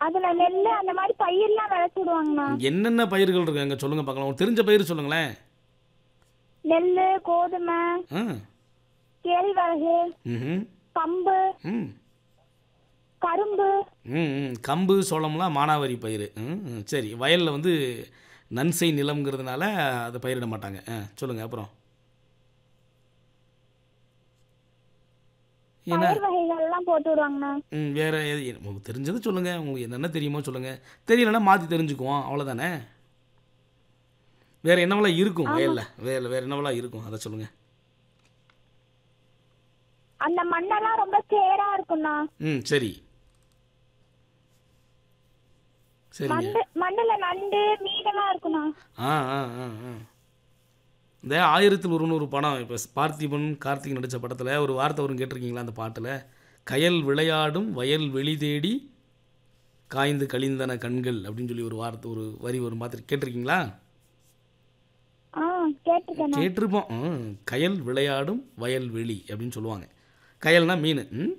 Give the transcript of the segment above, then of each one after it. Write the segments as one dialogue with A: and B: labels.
A: அதுல நெல்லு அந்த மாதிரி பயிர்லாம் விளைச்சு விடுவாங்கண்ணா
B: என்னென்ன பயிர்கள் இருக்கு அங்கே சொல்லுங்க பார்க்கலாம் உங்களுக்கு தெரிஞ்ச பயிர் சொல்லுங்களேன்
A: நெல்லு கோதுமை
B: ஆ
A: கேழ்வரகு
B: ம்
A: கம்பு
B: ம்
A: கரும்பு
B: ம் ம். கம்பு சோளம்லாம் மானாவாரி பயிர் ம் ம். சரி வயலில் வந்து நன்சை நிலம்ங்கிறதுனால அதை பயிரிட மாட்டாங்க ஆ சொல்லுங்கள் அப்புறம் என்ன
A: பயிர் வகைகள் எல்லாம் போட்டு விடுவாங்கண்ணா
B: ம் வேறு எது உங்களுக்கு தெரிஞ்சது சொல்லுங்கள் உங்களுக்கு என்னென்ன தெரியுமோ சொல்லுங்கள் தெரியலன்னா மாற்றி தெரிஞ்சுக்குவோம் அவ்வளோதானே வேறு என்னவெல்லாம் இருக்கும் வயலில் வேறு வேறு என்னவெல்லாம் இருக்கும் அதை சொல்லுங்கள்
A: அந்த மண்ணெல்லாம் ரொம்ப சேரா இருக்கும்ண்ணா
B: ம் சரி சரிங்க
A: மண்ணு மண்ணுல நண்டு மீனெல்லாம் இருக்குண்ணா
B: ஆ ஆ ஆ ஆ இந்த ஆயிரத்தில் ஒரு நூறு படம் இப்போ பார்த்திபன் கார்த்திக் நடித்த படத்தில் ஒரு வார்த்தை வரும் கேட்டிருக்கீங்களா அந்த பாட்டில் கயல் விளையாடும் வயல் வெளி தேடி காய்ந்து கழிந்தன கண்கள் அப்படின்னு சொல்லி ஒரு வார்த்தை ஒரு வரி வரும் பார்த்து கேட்டிருக்கீங்களா
A: ஆ கேட்டிருக்கேண்ணா
B: கேட்டிருப்போம் ம், கயல் விளையாடும் வயல் வெளி அப்படின்னு சொல்லுவாங்க கயல்னா மீன் ம்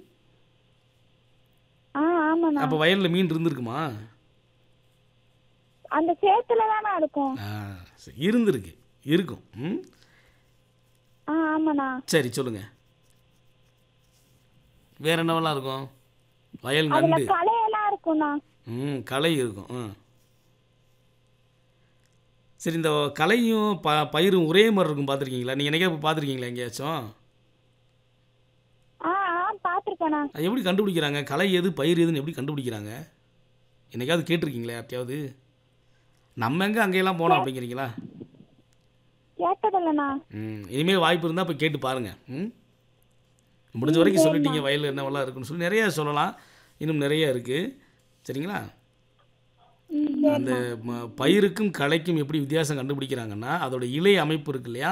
A: ஆ ஆமாண்ணா
B: அப்போ வயலில் மீன் இருந்திருக்குமா
A: அந்த சேத்துல தானே இருக்கும்
B: ஆ சரி, இருந்திருக்கு இருக்கும் ம்
A: ஆ ஆமாண்ணா
B: சரி சொல்லுங்கள் வேற என்னவெல்லாம் இருக்கும் வயல்
A: அதுல
B: நண்டு
A: களையெல்லாம் இருக்கும்ண்ணா
B: ம் களை இருக்கும் ம் சரி இந்த களையும் ப பயிரும் ஒரே மாதிரி இருக்கும் பார்த்துருக்கீங்களா நீங்கள் என்னைக்கா பார்த்துருக்கீங்களா எங்கேயாச்சும்
A: ஆ ஆ பாத்திருக்கேண்ணா
B: அது எப்படி கண்டுபிடிக்கிறாங்க களை எது பயிர் எதுன்னு எப்படி கண்டுபிடிக்கிறாங்க என்னைக்காவது கேட்டிருக்கீங்களா யார்ட்டையாவது நம்ம எங்கே அங்கேயெல்லாம் போனோம் அப்படிங்கிறீங்களா
A: கேட்டதில்லண்ணா
B: ம் இனிமேல் வாய்ப்பு இருந்தால் போய் கேட்டு பாருங்கள் ம் முடிஞ்ச வரைக்கும் சொல்லிட்டீங்க வயலில் என்னவெல்லாம் இருக்குன்னு சொல்லி நிறைய சொல்லலாம் இன்னும் நிறைய இருக்குது சரிங்களா
A: ம்
B: அந்த ம- பயிருக்கும் களைக்கும் எப்படி வித்தியாசம் கண்டுபிடிக்கிறாங்கன்னா அதோட இலை அமைப்பு இருக்கு இல்லையா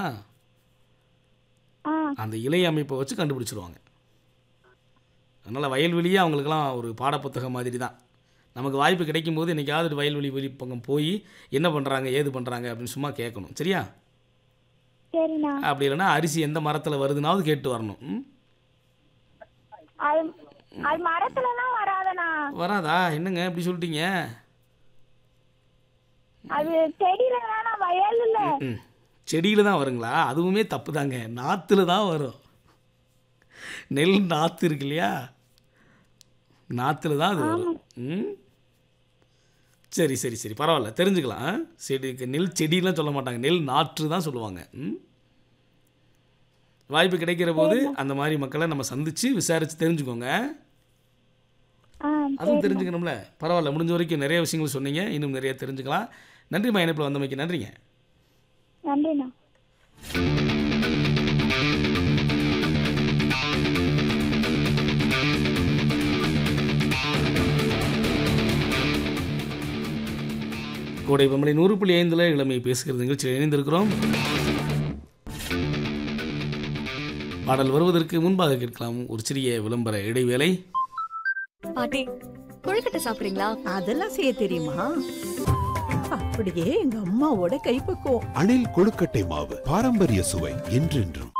A: ஆ
B: அந்த இலை அமைப்பை வச்சு கண்டுபிடிச்சிருவாங்க அதனால் வயல்வெளியே அவங்களுக்கெல்லாம் ஒரு பாடப்புத்தகம் மாதிரி தான் நமக்கு வாய்ப்பு கிடைக்கும் போது என்னைக்காவது வயல்வெளி வெளி பக்கம் போய் என்ன பண்ணுறாங்க ஏது பண்ணுறாங்க அப்படின்னு சும்மா கேட்கணும் சரியா
A: சரிண்ணா
B: அப்படி இல்லைன்னா அரிசி எந்த மரத்தில் வருதுனாவது கேட்டு வரணும் ம்?
A: அது அது மரத்துலலாம் வராதண்ணா
B: வராதா என்னங்க இப்படி சொல்லிட்டீங்க
A: அது செடியில தானே வயல்ல
B: ம் செடியில் தான் வருங்களா அதுவுமே தப்பு தாங்க நாற்றுல தான் வரும் நெல் நாற்று இருக்கு இல்லையா நாற்றுல தான் அது வரும் ம் சரி சரி சரி பரவாயில்ல தெரிஞ்சுக்கலாம் ஆ? செடிக்கு நெல் செடிலாம் சொல்ல மாட்டாங்க நெல் நாற்று தான் சொல்லுவாங்க ம் வாய்ப்பு கிடைக்கிற போது அந்த மாதிரி மக்களை நம்ம சந்தித்து விசாரித்து தெரிஞ்சுக்கோங்க
A: ஆ
B: அதுவும் தெரிஞ்சுக்கணும்ல பரவாயில்ல முடிஞ்ச வரைக்கும் நிறைய விஷயங்கள் சொன்னீங்க இன்னும் நிறைய தெரிஞ்சுக்கலாம் நன்றிம்மா இணைப்பில் வந்தமைக்கு நன்றிங்க
A: நன்றிண்ணா
B: கோடை பம்பளை நூறு புள்ளி ஐந்தில் இளமை பேசுகிறது நிகழ்ச்சியில் இணைந்திருக்கிறோம் பாடல் வருவதற்கு முன்பாக கேட்கலாம் ஒரு சிறிய விளம்பர இடைவேளை
C: பாட்டி கொழுக்கட்டை சாப்பிடுறீங்களா
D: அதெல்லாம் செய்ய தெரியுமா அப்படியே எங்க அம்மாவோட கைப்பக்குவம்
E: அணில் கொழுக்கட்டை மாவு பாரம்பரிய சுவை என்றென்றும்